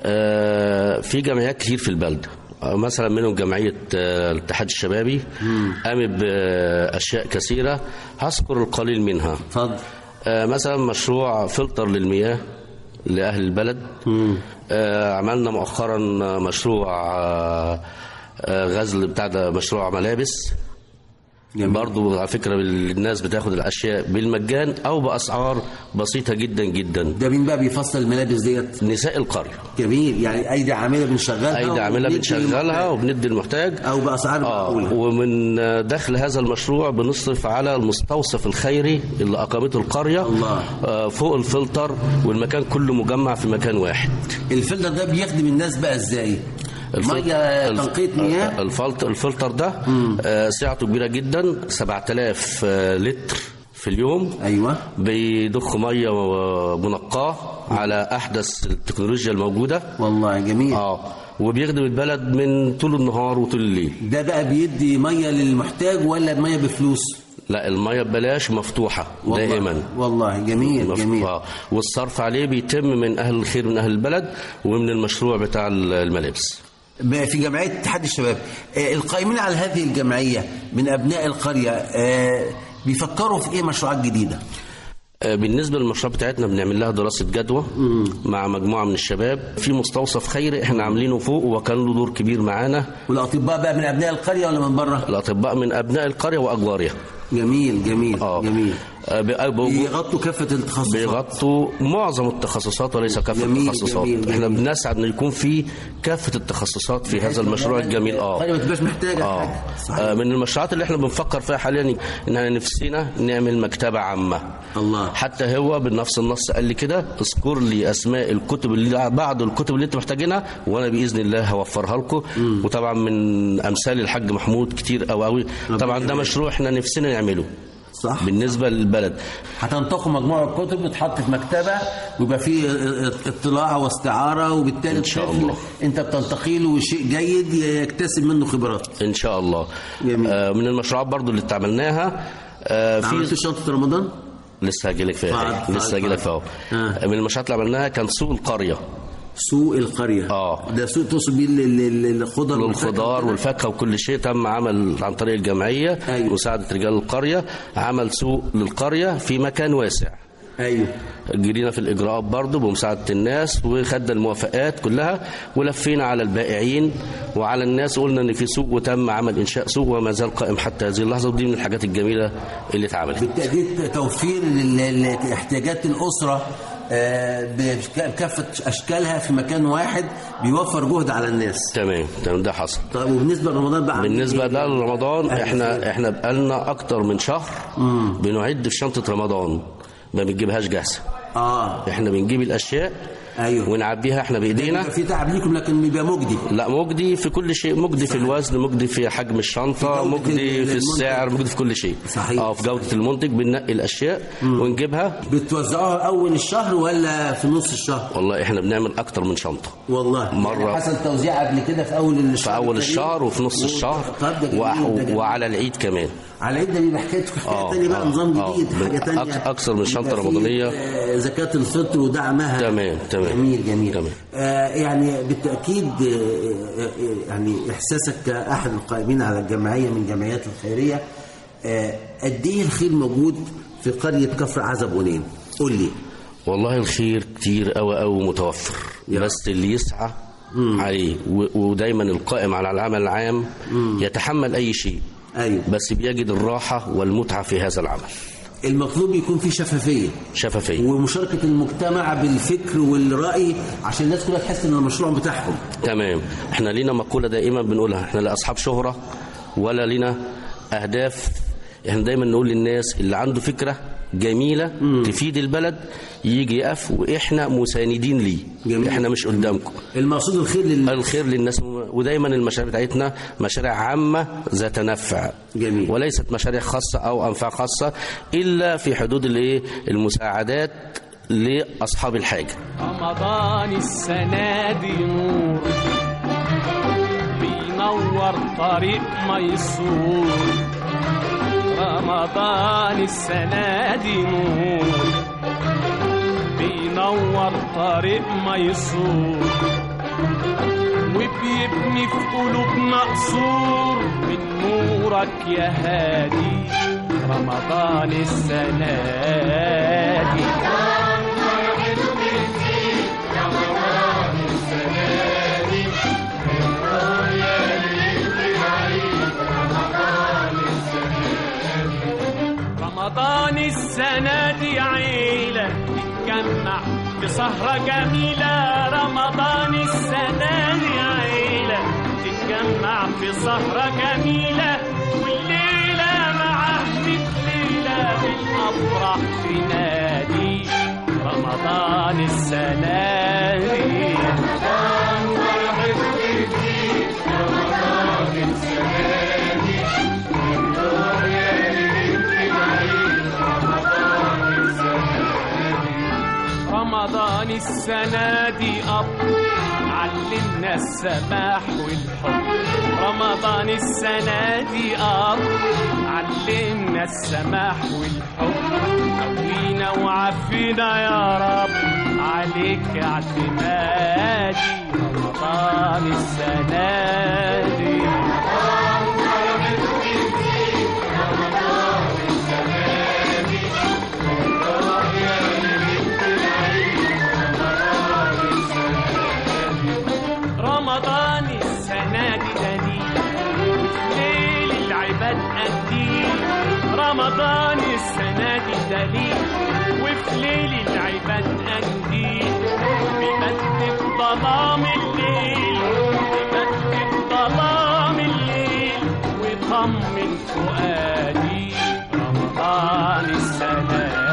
[SPEAKER 7] آه، في جمعيات كتير في البلد آه، مثلا منهم جمعية آه، الاتحاد الشبابي قامت بأشياء كثيرة هذكر القليل منها
[SPEAKER 2] اتفضل
[SPEAKER 7] آه، مثلا مشروع فلتر للمياه لأهل البلد آه، عملنا مؤخرا مشروع آه، آه، غزل بتاع ده مشروع ملابس
[SPEAKER 2] جميل.
[SPEAKER 7] برضو على فكرة الناس بتاخد الأشياء بالمجان أو بأسعار بسيطة جدا جدا
[SPEAKER 2] ده مين بقى بيفصل الملابس ديت
[SPEAKER 7] نساء القرية
[SPEAKER 2] جميل يعني ايدي عامله بنشغلها
[SPEAKER 7] أيدي عاملة
[SPEAKER 2] وبندي
[SPEAKER 7] بنشغلها
[SPEAKER 2] المحتاج.
[SPEAKER 7] وبندي المحتاج
[SPEAKER 2] او باسعار
[SPEAKER 7] آه
[SPEAKER 2] معقوله
[SPEAKER 7] ومن دخل هذا المشروع بنصرف على المستوصف الخيري اللي أقامته القرية
[SPEAKER 2] الله.
[SPEAKER 7] آه فوق الفلتر والمكان كله مجمع في مكان واحد
[SPEAKER 2] الفلتر ده بيخدم الناس بقى ازاي
[SPEAKER 7] الفلتر-
[SPEAKER 2] ميه
[SPEAKER 7] الف-
[SPEAKER 2] تنقيه مياه
[SPEAKER 7] الفلتر الفلتر ده آه سعته كبيرة جدا 7000 آه، لتر في اليوم
[SPEAKER 2] ايوه
[SPEAKER 7] بيضخ ميه منقاه على احدث التكنولوجيا الموجوده
[SPEAKER 2] والله جميل
[SPEAKER 7] اه وبيخدم البلد من طول النهار وطول الليل
[SPEAKER 2] ده بقى بيدي ميه للمحتاج ولا ميه بفلوس
[SPEAKER 7] لا الميه ببلاش مفتوحه
[SPEAKER 2] والله
[SPEAKER 7] دائما
[SPEAKER 2] والله جميل
[SPEAKER 7] مف-
[SPEAKER 2] جميل
[SPEAKER 7] آه. والصرف عليه بيتم من اهل الخير من اهل البلد ومن المشروع بتاع الملابس
[SPEAKER 2] بقى في جمعيه اتحاد الشباب آه، القائمين على هذه الجمعيه من ابناء القريه آه، بيفكروا في ايه مشروعات جديده
[SPEAKER 7] آه، بالنسبه للمشروع بتاعتنا بنعمل لها دراسه جدوى مع مجموعه من الشباب في مستوصف خيري احنا عاملينه فوق وكان له دور كبير معانا
[SPEAKER 2] والاطباء بقى من ابناء القريه ولا من بره
[SPEAKER 7] الاطباء من ابناء القريه واجوارها
[SPEAKER 2] جميل جميل
[SPEAKER 7] اه
[SPEAKER 2] جميل
[SPEAKER 7] آه، بي- بوجود-
[SPEAKER 2] بيغطوا كافه التخصصات
[SPEAKER 7] بيغطوا معظم التخصصات وليس كافه
[SPEAKER 2] جميل،
[SPEAKER 7] التخصصات
[SPEAKER 2] جميل،
[SPEAKER 7] احنا
[SPEAKER 2] جميل.
[SPEAKER 7] بنسعد ان يكون في كافه التخصصات في هذا المشروع الجميل اه
[SPEAKER 2] القريه ما تبقاش محتاجه
[SPEAKER 7] اه
[SPEAKER 2] حاجه
[SPEAKER 7] آه،
[SPEAKER 2] صحيح
[SPEAKER 7] من المشروعات اللي احنا بنفكر فيها حاليا ان نفسنا نعمل مكتبه عامه
[SPEAKER 2] الله.
[SPEAKER 7] حتى هو بنفس النص قال لي كده اذكر لي اسماء الكتب اللي بعض الكتب اللي انتم محتاجينها وانا باذن الله هوفرها لكم وطبعا من امثال الحاج محمود كتير قوي قوي طبعا ده مشروع احنا نفسنا نعمله
[SPEAKER 2] صح
[SPEAKER 7] بالنسبه للبلد
[SPEAKER 2] هتنتقوا مجموعه كتب تتحط في مكتبه ويبقى فيه اطلاع واستعاره وبالتالي
[SPEAKER 7] إن شاء
[SPEAKER 2] الطفل
[SPEAKER 7] الله.
[SPEAKER 2] انت بتنتقي له شيء جيد يكتسب منه خبرات
[SPEAKER 7] ان شاء الله
[SPEAKER 2] جميل.
[SPEAKER 7] آه من المشروعات برضو اللي اتعملناها آه
[SPEAKER 2] عملت
[SPEAKER 7] في
[SPEAKER 2] شنطه رمضان
[SPEAKER 7] لسه هجيلك
[SPEAKER 2] فعل-
[SPEAKER 7] فيها
[SPEAKER 2] فعل-
[SPEAKER 7] لسه هجيلك
[SPEAKER 2] فعل.
[SPEAKER 7] فيها
[SPEAKER 2] آه.
[SPEAKER 7] من المشروعات اللي عملناها كان سوق القريه
[SPEAKER 2] سوق القريه
[SPEAKER 7] آه.
[SPEAKER 2] ده سوق توصل بيه ال- ال- ال- الخضر والفاكهة
[SPEAKER 7] للخضار
[SPEAKER 2] وكده؟
[SPEAKER 7] والفاكهه وكل شيء تم عمل عن طريق الجمعيه
[SPEAKER 2] أيوة.
[SPEAKER 7] مساعده رجال القريه عمل سوق للقريه في مكان واسع
[SPEAKER 2] ايوه
[SPEAKER 7] جرينا في الاجراءات برضه بمساعده الناس وخدنا الموافقات كلها ولفينا على البائعين وعلى الناس قلنا ان في سوق وتم عمل انشاء سوق وما زال قائم حتى هذه اللحظه ودي من الحاجات الجميله اللي اتعملت
[SPEAKER 2] بالتأكيد توفير لل- لاحتياجات الأسرة آه، بكافة أشكالها في مكان واحد بيوفر جهد على الناس
[SPEAKER 7] تمام تمام ده حصل
[SPEAKER 2] طيب وبالنسبة لرمضان بقى عاملين
[SPEAKER 7] بالنسبه
[SPEAKER 2] إيه؟
[SPEAKER 7] بقى لرمضان
[SPEAKER 2] أهل
[SPEAKER 7] احنا
[SPEAKER 2] الخير.
[SPEAKER 7] احنا بقالنا اكتر من شهر بنعد في شنطه رمضان ما بنجيبهاش جاهزه
[SPEAKER 2] اه
[SPEAKER 7] احنا بنجيب الاشياء
[SPEAKER 2] ايوه
[SPEAKER 7] ونعبيها احنا بايدينا
[SPEAKER 2] بيبقى في تعب ليكم لكن بيبقى مجدي
[SPEAKER 7] لا مجدي في كل شيء مجدي في الوزن مجدي في حجم الشنطه
[SPEAKER 2] في جودة
[SPEAKER 7] مجدي في
[SPEAKER 2] المنتج.
[SPEAKER 7] السعر مجدي في كل شيء
[SPEAKER 2] صحيح.
[SPEAKER 7] اه في جوده المنتج بننقي الاشياء ونجيبها
[SPEAKER 2] بتوزعوها أول الشهر ولا في نص الشهر
[SPEAKER 7] والله احنا بنعمل اكتر من شنطه
[SPEAKER 2] والله
[SPEAKER 7] مرة.
[SPEAKER 2] يعني حصل توزيع قبل كده في أول الشهر
[SPEAKER 7] في اول
[SPEAKER 2] الكريم؟
[SPEAKER 7] الشهر وفي نص
[SPEAKER 2] و-
[SPEAKER 7] الشهر
[SPEAKER 2] طب ده جميل،
[SPEAKER 7] وع-
[SPEAKER 2] ده جميل.
[SPEAKER 7] وعلى العيد كمان
[SPEAKER 2] على العيد ده بيبقى حكايته حكايه
[SPEAKER 7] آه،
[SPEAKER 2] تانية بقى
[SPEAKER 7] آه،
[SPEAKER 2] نظام
[SPEAKER 7] آه.
[SPEAKER 2] جديد حاجه
[SPEAKER 7] أك-
[SPEAKER 2] تانية
[SPEAKER 7] أكثر من شنطة
[SPEAKER 2] بيبقى فيه،
[SPEAKER 7] رمضانية.
[SPEAKER 2] آه، زكاة الفطر ودعمها
[SPEAKER 7] تمام تمام تمام.
[SPEAKER 2] جميل جميل
[SPEAKER 7] تمام.
[SPEAKER 2] آه يعني بالتاكيد آه آه آه، يعني احساسك كاحد القائمين على الجمعيه من الجمعيات الخيريه آه قد ايه الخير موجود في قريه كفر عزب ونين قول لي
[SPEAKER 7] والله الخير كتير قوي قوي متوفر
[SPEAKER 2] يا.
[SPEAKER 7] بس اللي يسعى عليه و- ودايما القائم على العمل العام يتحمل اي شيء
[SPEAKER 2] ايوه
[SPEAKER 7] بس بيجد الراحه والمتعه في هذا العمل
[SPEAKER 2] المطلوب يكون في شفافيه
[SPEAKER 7] شفافيه
[SPEAKER 2] ومشاركه المجتمع بالفكر والراي عشان الناس كلها تحس ان المشروع بتاعهم
[SPEAKER 7] تمام احنا لينا مقوله دائما بنقولها احنا لا اصحاب شهره ولا لينا اهداف احنا دايما نقول للناس اللي عنده فكره جميله تفيد البلد يجي يقف واحنا مساندين ليه
[SPEAKER 2] جميل.
[SPEAKER 7] احنا مش قدامكم
[SPEAKER 2] المقصود الخير لل
[SPEAKER 7] الخير للناس ودايما المشاريع بتاعتنا مشاريع عامة ذات نفع
[SPEAKER 2] جميل.
[SPEAKER 7] وليست مشاريع خاصة أو أنفع خاصة إلا في حدود الإيه المساعدات لأصحاب الحاجة
[SPEAKER 4] رمضان السنة دي نور بينور طريق ميسور رمضان السنة دي نور بينور طريق ميسور وبيبني في قلوبنا قصور من نورك يا هادي رمضان السنة دي رمضان السنة دي عيلة تتجمع في سهرة جميلة رمضان السنة دي عيلة تتجمع في سهرة جميلة والليلة معاه ميت ليلة بالأفراح في نادي رمضان السنة دي رمضان السنة دي أب علمنا السماح والحب رمضان السنة دي أب علمنا السماح والحب قوينا وعافينا يا رب عليك اعتمادي رمضان السنة دي رمضان السنة دي دليل ليل العباد قديم رمضان السنة دي دليل وفي ليل العباد قديم بيبدل ظلام الليل بيبدل ظلام الليل ويطمن فؤادي رمضان السنة دي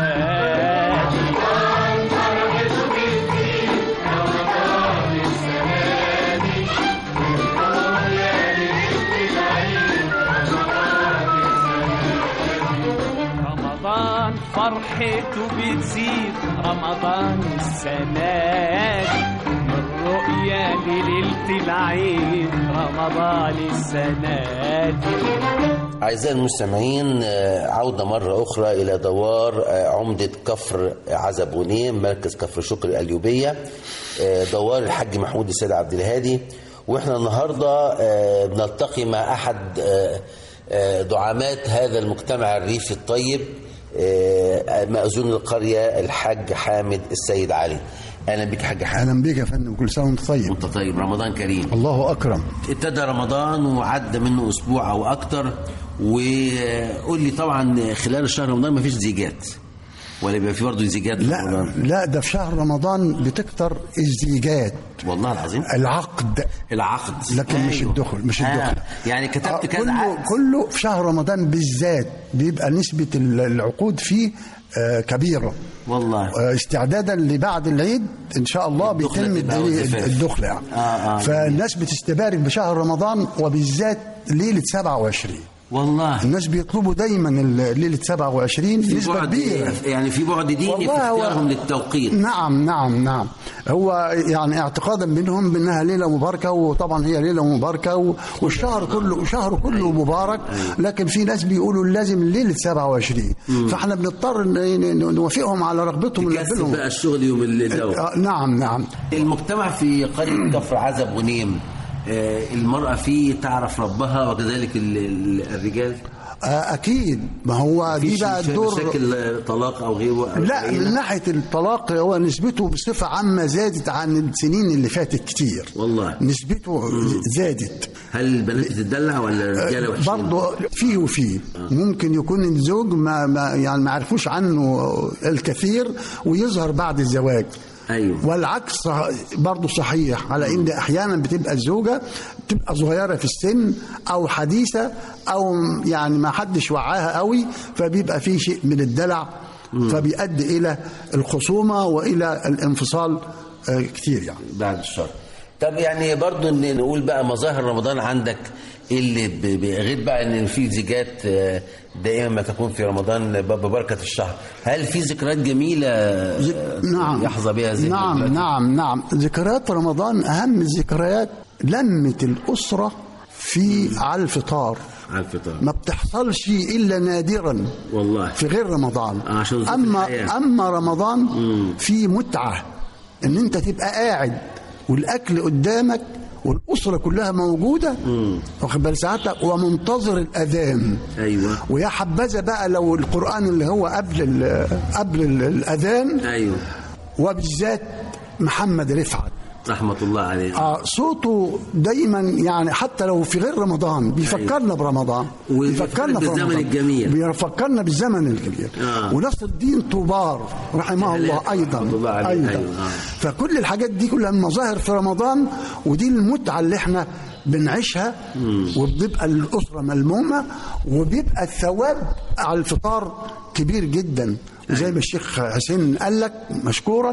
[SPEAKER 4] رمضان فرحته بتزيد رمضان السنة دي من رؤيا لليلة العيد رمضان السنة دي
[SPEAKER 2] أعزائي المستمعين آه، عودة مرة أخرى إلى دوار آه، عمدة كفر عزبونين مركز كفر شكر الأليوبية آه، دوار الحاج محمود السيد عبد الهادي وإحنا النهاردة آه، بنلتقي مع أحد آه، آه، دعامات هذا المجتمع الريفي الطيب آه، مأذون القرية الحاج حامد السيد علي أهلا بك حاج حامد
[SPEAKER 8] اهلا بك يا فندم كل سنه وانت طيب
[SPEAKER 2] وانت طيب رمضان كريم
[SPEAKER 8] الله اكرم
[SPEAKER 2] ابتدى رمضان وعدى منه اسبوع او اكتر وقول لي طبعا خلال الشهر رمضان ما فيش زيجات ولا بيبقى في برضه زيجات في
[SPEAKER 8] لا
[SPEAKER 2] رمضان
[SPEAKER 8] لا ده في شهر رمضان بتكتر الزيجات
[SPEAKER 2] والله العظيم
[SPEAKER 8] العقد
[SPEAKER 2] العقد
[SPEAKER 8] لكن مش الدخل مش
[SPEAKER 2] آه.
[SPEAKER 8] الدخل
[SPEAKER 2] يعني كتبت
[SPEAKER 8] آه،
[SPEAKER 2] كذا
[SPEAKER 8] كله
[SPEAKER 2] عقد
[SPEAKER 8] كله في شهر رمضان بالذات بيبقى نسبه ال- العقود فيه آه، كبيره
[SPEAKER 2] والله
[SPEAKER 8] آه، استعدادا لبعد العيد ان شاء الله
[SPEAKER 2] الدخلة
[SPEAKER 8] بيتم
[SPEAKER 2] تبقى
[SPEAKER 8] الدليل-
[SPEAKER 2] والزفاف.
[SPEAKER 8] الدخله يعني
[SPEAKER 2] آه، آه.
[SPEAKER 8] فالناس بتستبارك بشهر رمضان وبالذات ليله 27
[SPEAKER 2] والله
[SPEAKER 8] الناس بيطلبوا دايما ال- ليله 27
[SPEAKER 2] في
[SPEAKER 8] نسبه
[SPEAKER 2] بعد
[SPEAKER 8] كبيره
[SPEAKER 2] يعني في بعد ديني في
[SPEAKER 8] والله هو-
[SPEAKER 2] اختيارهم للتوقيت
[SPEAKER 8] نعم نعم نعم هو يعني اعتقادا منهم بانها ليله مباركه وطبعا هي ليله مباركه و- والشهر كله شهر كله مبارك لكن في ناس بيقولوا لازم ليله 27 فاحنا بنضطر ن- ن- نوافقهم على رغبتهم
[SPEAKER 2] تكثف
[SPEAKER 8] ونقبلهم
[SPEAKER 2] بقى الشغل يوم الدور
[SPEAKER 8] آه، نعم نعم
[SPEAKER 2] المجتمع في قرية كفر عزب ونيم آه، المرأة فيه تعرف ربها وكذلك ال- ال- الرجال
[SPEAKER 8] آه، اكيد ما هو دي
[SPEAKER 2] مفيش
[SPEAKER 8] بقى الدور
[SPEAKER 2] مشاكل آه، طلاق او غيره أو
[SPEAKER 8] لا
[SPEAKER 2] غيره؟
[SPEAKER 8] من ناحيه الطلاق هو نسبته بصفه عامه زادت عن السنين اللي فاتت كتير
[SPEAKER 2] والله.
[SPEAKER 8] نسبته زادت
[SPEAKER 2] هل البنات بتدلع ولا الرجاله وحشين؟
[SPEAKER 8] برضه فيه وفيه ممكن يكون الزوج ما, ما يعني ما عرفوش عنه الكثير ويظهر بعد الزواج
[SPEAKER 2] ايوه
[SPEAKER 8] والعكس صح- برضه صحيح على ان احيانا بتبقى الزوجه بتبقى صغيره في السن او حديثه او يعني ما حدش وعاها قوي فبيبقى في شيء من الدلع فبيؤدي الى الخصومه والى الانفصال آه، كتير يعني
[SPEAKER 2] بعد الشر طب يعني برضو ان نقول بقى مظاهر رمضان عندك إيه اللي ب- ب- غير بقى ان في زيجات آه، دائما ما تكون في رمضان ب- ببركه الشهر هل في ذكريات جميله آه،
[SPEAKER 8] نعم
[SPEAKER 2] يحظى بها ذهنك
[SPEAKER 8] نعم
[SPEAKER 2] دلوقتي؟
[SPEAKER 8] نعم نعم ذكريات رمضان اهم الذكريات لمه الاسره في على الفطار
[SPEAKER 2] على الفطار
[SPEAKER 8] ما بتحصلش الا نادرا
[SPEAKER 2] والله
[SPEAKER 8] في غير رمضان
[SPEAKER 2] آه، عشان ظروف الحياة.
[SPEAKER 8] اما اما رمضان في متعه ان انت تبقى قاعد والاكل قدامك والاسره كلها موجوده واخد بال ساعتك ومنتظر الاذان
[SPEAKER 2] ايوه
[SPEAKER 8] ويا حبذا بقى لو القران اللي هو قبل ال- قبل ال- الاذان
[SPEAKER 2] ايوه
[SPEAKER 8] وبالذات محمد رفعت
[SPEAKER 2] رحمه الله عليه
[SPEAKER 8] آه صوته دايما يعني حتى لو في غير رمضان بيفكرنا برمضان
[SPEAKER 2] وبيفكرنا بالزمن
[SPEAKER 8] برمضان.
[SPEAKER 2] الجميل.
[SPEAKER 8] بيفكرنا بالزمن الجميل
[SPEAKER 2] آه.
[SPEAKER 8] ونصر الدين طوبار رحمه الله
[SPEAKER 2] رحمة
[SPEAKER 8] ايضا
[SPEAKER 2] الله عليه.
[SPEAKER 8] ايضا
[SPEAKER 2] أيوة. آه.
[SPEAKER 8] فكل الحاجات دي كلها مظاهر في رمضان ودي المتعه اللي احنا بنعيشها وبيبقى الاسره ملمومه وبيبقى الثواب على الفطار كبير جدا وزي ما الشيخ حسين قال لك مشكورا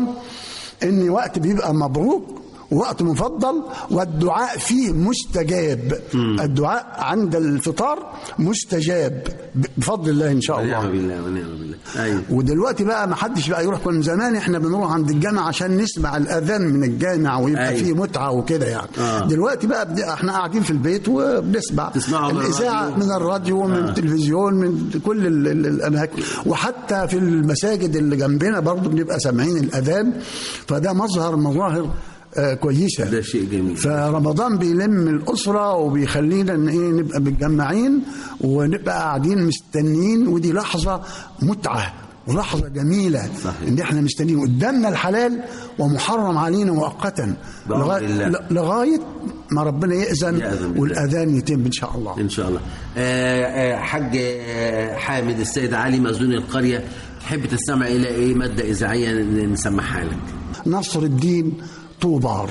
[SPEAKER 8] ان وقت بيبقى مبروك وقت مفضل والدعاء فيه مستجاب الدعاء عند الفطار مستجاب بفضل الله ان شاء
[SPEAKER 2] ونعم
[SPEAKER 8] الله
[SPEAKER 2] بالله ونعم بالله ايوه
[SPEAKER 8] ودلوقتي بقى ما حدش بقى يروح كنا زمان احنا بنروح عند الجامع عشان نسمع الاذان من الجامع ويبقى
[SPEAKER 2] أيوة.
[SPEAKER 8] فيه متعه وكده يعني
[SPEAKER 2] آه.
[SPEAKER 8] دلوقتي بقى بدي احنا قاعدين في البيت وبنسمع
[SPEAKER 2] تسمعوا من
[SPEAKER 8] الاذاعه
[SPEAKER 2] الراديو؟
[SPEAKER 8] من الراديو ومن
[SPEAKER 2] آه.
[SPEAKER 8] التلفزيون من كل ال- ال- الاماكن وحتى في المساجد اللي جنبنا برضو بنبقى سامعين الاذان فده مظهر مظاهر آه، كويسه
[SPEAKER 2] ده شيء جميل
[SPEAKER 8] فرمضان بيلم الأسرة وبيخلينا إن إيه نبقى متجمعين ونبقى قاعدين مستنيين ودي لحظة متعة ولحظة جميلة
[SPEAKER 2] صحيح.
[SPEAKER 8] إن إحنا مستنيين قدامنا الحلال ومحرم علينا مؤقتا
[SPEAKER 2] بأمر
[SPEAKER 8] لغاية,
[SPEAKER 2] الله.
[SPEAKER 8] ل- لغاية ما ربنا يأذن,
[SPEAKER 2] يأذن بالله.
[SPEAKER 8] والأذان يتم إن شاء الله
[SPEAKER 2] ان شاء الله آه، آه، حاج آه، حامد السيد علي مزون القريه تحب تستمع الى ايه ماده اذاعيه ن- نسمعها لك
[SPEAKER 8] نصر الدين طوبار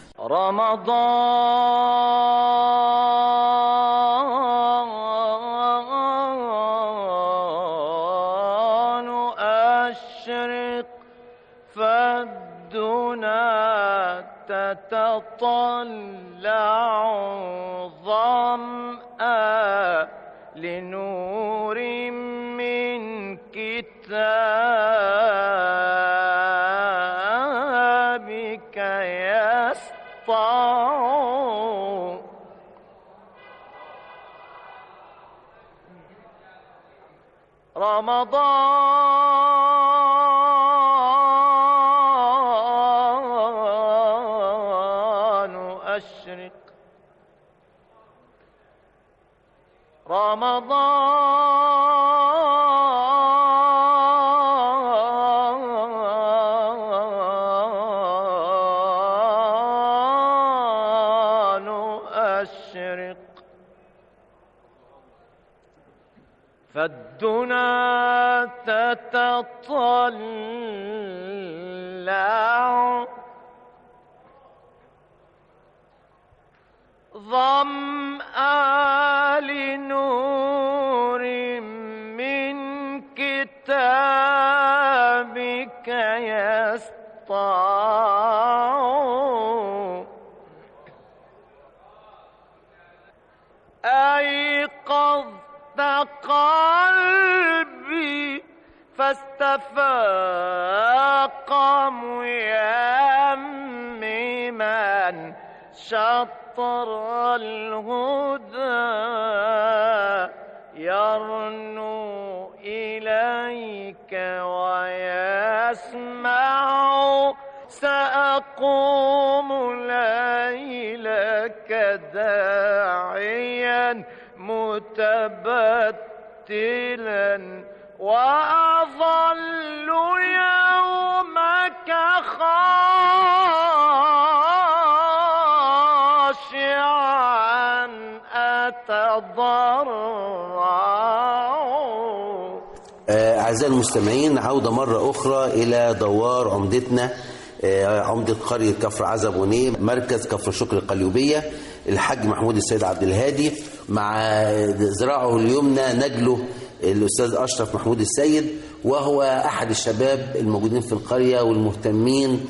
[SPEAKER 6] رمضان أشرق فالدنا تتطلع ظمأ لنور من كتابك يسطع رمضان أشرق رمضان أشرق فالدنا تتطلع ظمأ لنور من كتابك يسطع أيقظت شطر الهدى يرنو إليك ويسمع سأقوم ليلك داعيا متبتلا وأظل يومك خاشعا أتضرع
[SPEAKER 2] آه، أعزائي المستمعين عودة مرة أخرى إلى دوار عمدتنا آه، عمدة قرية كفر عزب ونيم مركز كفر شكر القليوبية الحاج محمود السيد عبد الهادي مع ذراعه اليمنى نجله الأستاذ أشرف محمود السيد وهو أحد الشباب الموجودين في القرية والمهتمين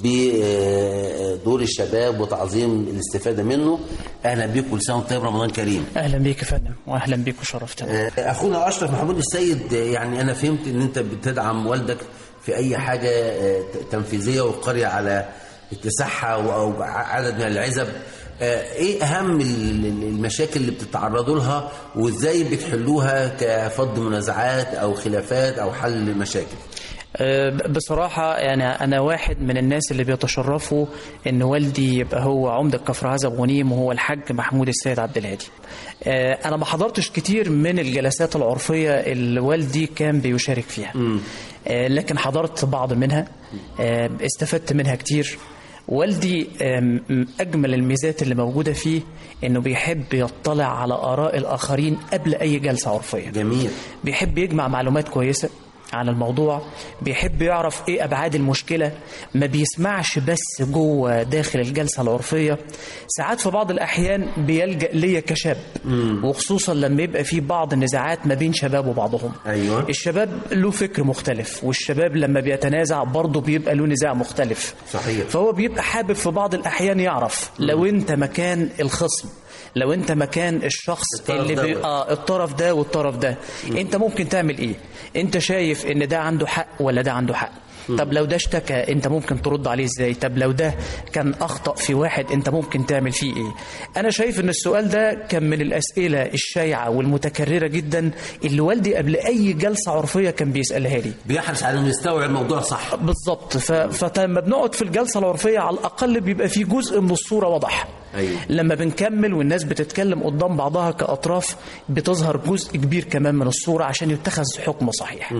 [SPEAKER 2] بدور الشباب وتعظيم الاستفادة منه أهلا بكم كل سنة وأنتم طيب رمضان كريم
[SPEAKER 9] اهلا بيك يا فندم واهلا بيك وشرفتنا
[SPEAKER 2] اخونا اشرف محمود السيد يعني انا فهمت ان انت بتدعم والدك في اي حاجه آه، تنفيذيه والقريه على اتساعها او عدد من العزب آه، ايه اهم ال- ال- المشاكل اللي بتتعرضوا لها وازاي بتحلوها كفض منازعات او خلافات او حل مشاكل
[SPEAKER 9] أه، بصراحة يعني أنا واحد من الناس اللي بيتشرفوا إن والدي يبقى هو عمدة كفر عزب غنيم وهو الحاج محمود السيد عبد الهادي. أه، أنا ما حضرتش كتير من الجلسات العرفية اللي والدي كان بيشارك فيها. أه، لكن حضرت بعض منها أه، استفدت منها كتير. والدي أم، أجمل الميزات اللي موجودة فيه إنه بيحب يطلع على آراء الآخرين قبل أي جلسة عرفية.
[SPEAKER 2] جميل
[SPEAKER 9] بيحب يجمع معلومات كويسة عن الموضوع بيحب يعرف ايه ابعاد المشكله ما بيسمعش بس جوه داخل الجلسه العرفيه ساعات في بعض الاحيان بيلجا ليا كشاب وخصوصا لما يبقى في بعض النزاعات ما بين شباب وبعضهم
[SPEAKER 2] أيوة.
[SPEAKER 9] الشباب له فكر مختلف والشباب لما بيتنازع برضه بيبقى له نزاع مختلف
[SPEAKER 2] صحيح.
[SPEAKER 9] فهو بيبقى حابب في بعض الاحيان يعرف لو انت مكان الخصم لو انت مكان الشخص
[SPEAKER 2] الطرف
[SPEAKER 9] اللي بي...
[SPEAKER 2] دوت.
[SPEAKER 9] اه الطرف ده والطرف ده انت ممكن تعمل ايه انت شايف ان ده عنده حق ولا ده عنده حق طب لو ده اشتكى انت ممكن ترد عليه ازاي طب لو ده كان اخطا في واحد انت ممكن تعمل فيه ايه انا شايف ان السؤال ده كان من الاسئله الشائعه والمتكرره جدا اللي والدي قبل اي جلسه عرفيه كان بيسالها لي
[SPEAKER 2] بيحرص على انه يستوعب الموضوع صح
[SPEAKER 9] بالظبط ف... فلما بنقعد في الجلسه العرفيه على الاقل بيبقى في جزء من الصوره واضح
[SPEAKER 2] أيوة.
[SPEAKER 9] لما بنكمل والناس بتتكلم قدام بعضها كاطراف بتظهر جزء كبير كمان من الصوره عشان يتخذ حكم صحيح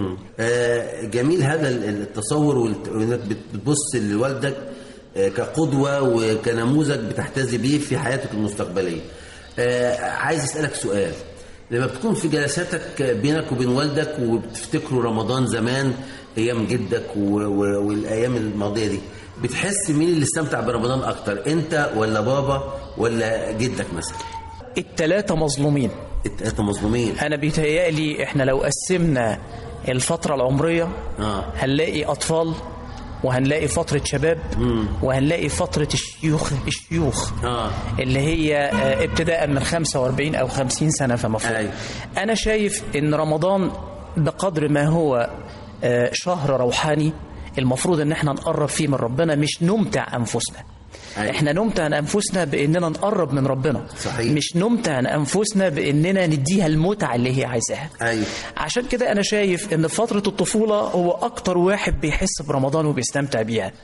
[SPEAKER 2] آه، جميل هذا التصور والت- وانك بت- بتبص لوالدك آه، كقدوه وكنموذج بتحتذي بيه في حياتك المستقبليه. آه، عايز اسالك سؤال لما بتكون في جلساتك بينك وبين والدك وبتفتكروا رمضان زمان ايام جدك و- و- والايام الماضيه دي بتحس مين اللي استمتع برمضان اكتر انت ولا بابا ولا جدك مثلا؟
[SPEAKER 9] التلاتة مظلومين
[SPEAKER 2] التلاته مظلومين
[SPEAKER 9] انا بيتهيألي احنا لو قسمنا الفتره العمريه
[SPEAKER 2] اه
[SPEAKER 9] هنلاقي اطفال وهنلاقي فترة شباب وهنلاقي فترة الشيوخ الشيوخ
[SPEAKER 2] آه.
[SPEAKER 9] اللي هي آه، ابتداء من 45 أو 50 سنة فما فوق
[SPEAKER 2] أيوة.
[SPEAKER 9] أنا شايف إن رمضان بقدر ما هو آه، شهر روحاني المفروض إن احنا نقرب فيه من ربنا مش نمتع أنفسنا
[SPEAKER 2] أيوة.
[SPEAKER 9] احنا نمتع انفسنا باننا نقرب من ربنا
[SPEAKER 2] صحيح.
[SPEAKER 9] مش نمتع انفسنا باننا نديها المتعه اللي هي عايزاها
[SPEAKER 2] ايوه
[SPEAKER 9] عشان كده انا شايف ان فتره الطفوله هو اكتر واحد بيحس برمضان وبيستمتع بيها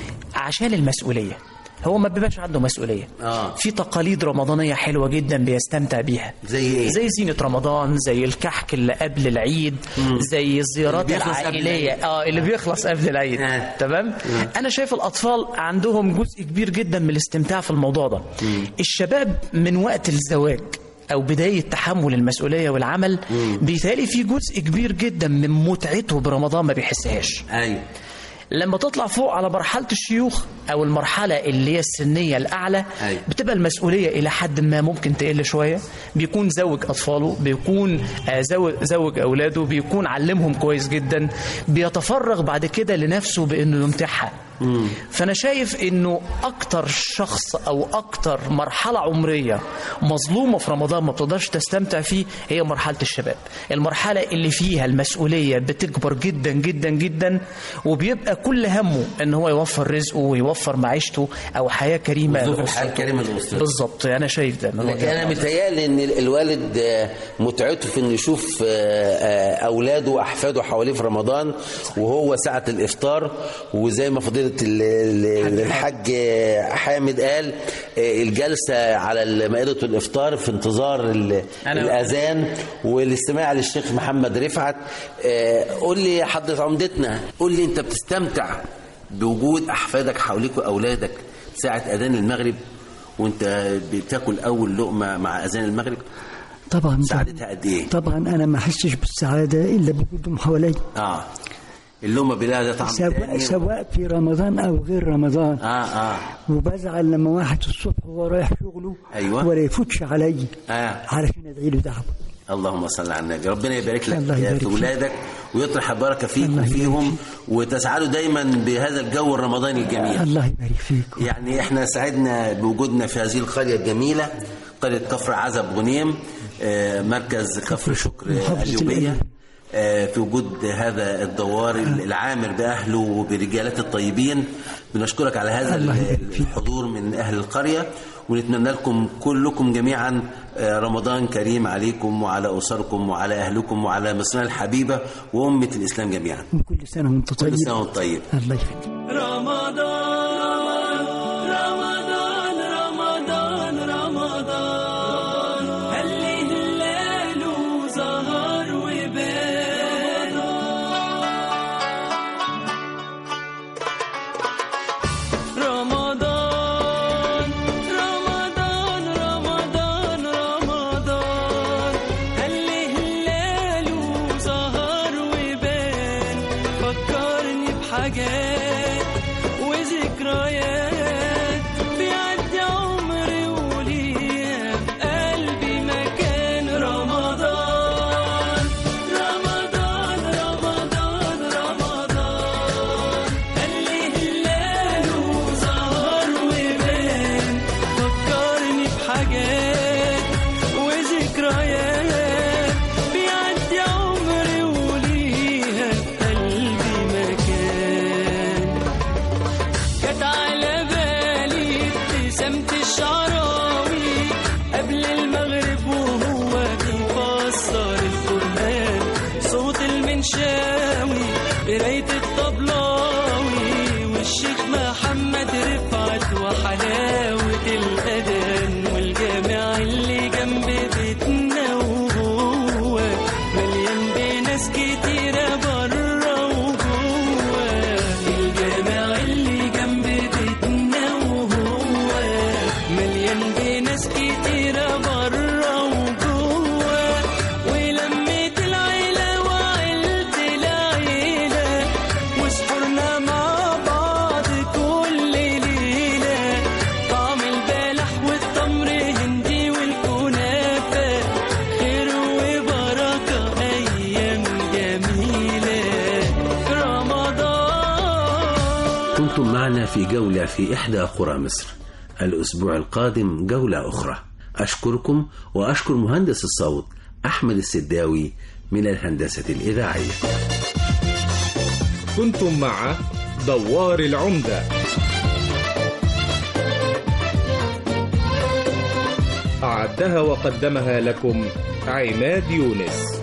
[SPEAKER 9] عشان المسؤوليه هو ما بيبقاش عنده مسؤوليه
[SPEAKER 2] آه.
[SPEAKER 9] في تقاليد رمضانيه حلوه جدا بيستمتع بيها
[SPEAKER 2] زي إيه؟
[SPEAKER 9] زي زينه رمضان زي الكحك اللي قبل العيد زي الزيارات
[SPEAKER 2] اللي بيخلص قبل
[SPEAKER 9] العائليه
[SPEAKER 2] العيد.
[SPEAKER 9] اه اللي بيخلص قبل العيد
[SPEAKER 2] آه.
[SPEAKER 9] تمام انا شايف الاطفال عندهم جزء كبير جدا من الاستمتاع في الموضوع ده الشباب من وقت الزواج او بدايه تحمل المسؤوليه والعمل بيتهيألي في جزء كبير جدا من متعته برمضان ما بيحسهاش
[SPEAKER 2] ايوه
[SPEAKER 9] لما تطلع فوق على مرحلة الشيوخ أو المرحلة اللي هي السنية الأعلى
[SPEAKER 2] أيوة.
[SPEAKER 9] بتبقى المسؤولية إلى حد ما ممكن تقل شوية بيكون زوج أطفاله بيكون آه، زوج, زوج أولاده بيكون علمهم كويس جدا بيتفرغ بعد كده لنفسه بأنه يمتعها فانا شايف انه اكتر شخص او اكتر مرحله عمريه مظلومه في رمضان ما بتقدرش تستمتع فيه هي مرحله الشباب المرحله اللي فيها المسؤوليه بتكبر جدا جدا جدا وبيبقى كل همه ان هو يوفر رزقه ويوفر معيشته او حياه كريمه
[SPEAKER 2] وظروف
[SPEAKER 9] لأسرته.
[SPEAKER 2] الحياة الكريمة لأسرته.
[SPEAKER 9] بالظبط انا شايف ده من
[SPEAKER 2] لكن
[SPEAKER 9] وجهة
[SPEAKER 2] انا
[SPEAKER 9] نظري.
[SPEAKER 2] متهيألي ان ال- الوالد آه، متعته في انه يشوف آه، آه، اولاده واحفاده حواليه في رمضان وهو ساعه الافطار وزي ما فضيله ال- ال- الحاج آه، حامد قال آه، الجلسه على مائده الافطار في انتظار ال-
[SPEAKER 9] أنا-
[SPEAKER 2] الاذان والاستماع للشيخ محمد رفعت آه، قول لي يا حضره عمدتنا قول لي انت بتستمتع بوجود احفادك حواليك واولادك ساعه اذان المغرب وانت بتاكل اول لقمه مع اذان المغرب
[SPEAKER 3] طبعا
[SPEAKER 2] سعادتها قد ايه؟
[SPEAKER 3] طبعا انا ما احسش بالسعاده الا بوجودهم حواليا
[SPEAKER 2] اه اللقمه بلا ده طعم
[SPEAKER 3] سواء
[SPEAKER 2] تاني.
[SPEAKER 3] سواء في رمضان او غير رمضان
[SPEAKER 2] اه اه
[SPEAKER 3] وبزعل لما واحد الصبح وهو رايح شغله
[SPEAKER 2] أيوة.
[SPEAKER 3] ولا يفوتش علي
[SPEAKER 2] اه
[SPEAKER 3] علشان ادعي له دعوه
[SPEAKER 2] اللهم صل على النبي ربنا يبارك لك
[SPEAKER 3] الله يبارك
[SPEAKER 2] في
[SPEAKER 3] فيك.
[SPEAKER 2] اولادك ويطرح البركه فيك
[SPEAKER 3] الله يبارك
[SPEAKER 2] وفيهم وتسعدوا دايما بهذا الجو الرمضاني الجميل
[SPEAKER 3] الله يبارك فيك
[SPEAKER 2] يعني احنا سعدنا بوجودنا في هذه القريه الجميله قريه كفر عزب غنيم آه، مركز كفر شكر
[SPEAKER 3] محافظة
[SPEAKER 2] اليوبيه
[SPEAKER 3] الأيوبية.
[SPEAKER 2] آه، في وجود هذا الدوار العامر باهله وبرجالته الطيبين بنشكرك على هذا
[SPEAKER 3] الله يبارك فيك.
[SPEAKER 2] الحضور من اهل القريه ونتمنى لكم كلكم جميعا آه، رمضان كريم عليكم وعلى اسركم وعلى اهلكم وعلى مصرنا الحبيبه وامه الاسلام جميعا
[SPEAKER 3] وكل سنه وانت طيب
[SPEAKER 2] كل سنه وانت طيب
[SPEAKER 3] الله يخليك
[SPEAKER 4] رمضان رمضان رمضان رمضان هل هلاله ظهر وبان رمضان رمضان رمضان رمضان هل هلاله ظهر وبان فكرني بحاجات وذكريات بيعدي عمري وليها في قلبي مكان رمضان رمضان رمضان رمضان قال لي هلاله ظهر وبان فكرني بحاجات وذكريات بيعدي عمري وليها في قلبي مكان جت على بالي ابتسامة الشعراوي قبل المغرب وهو بيفسر القرآن صوت المنشاوي قراية الطبلاوي والشيخ محمد رفعت وحلاوة الأذان والجامع اللي جنب بيتنا وهو مليان بناس كتيرة برا وجوه الجامع اللي جنب بيتنا وهو مليان بناس كتيرة برا وجوه ولمة العيلة وعيلة العيلة وسحورنا مع بعض كل ليلة طعم البلح والتمر هندي والكنافة خير وبركة أيام جميلة رمضان
[SPEAKER 2] كنتم معنا في جولة في إحدى قرى مصر الأسبوع القادم جولة أخرى أشكركم وأشكر مهندس الصوت أحمد السداوي من الهندسة الإذاعية
[SPEAKER 1] كنتم مع دوار العمدة أعدها وقدمها لكم عماد يونس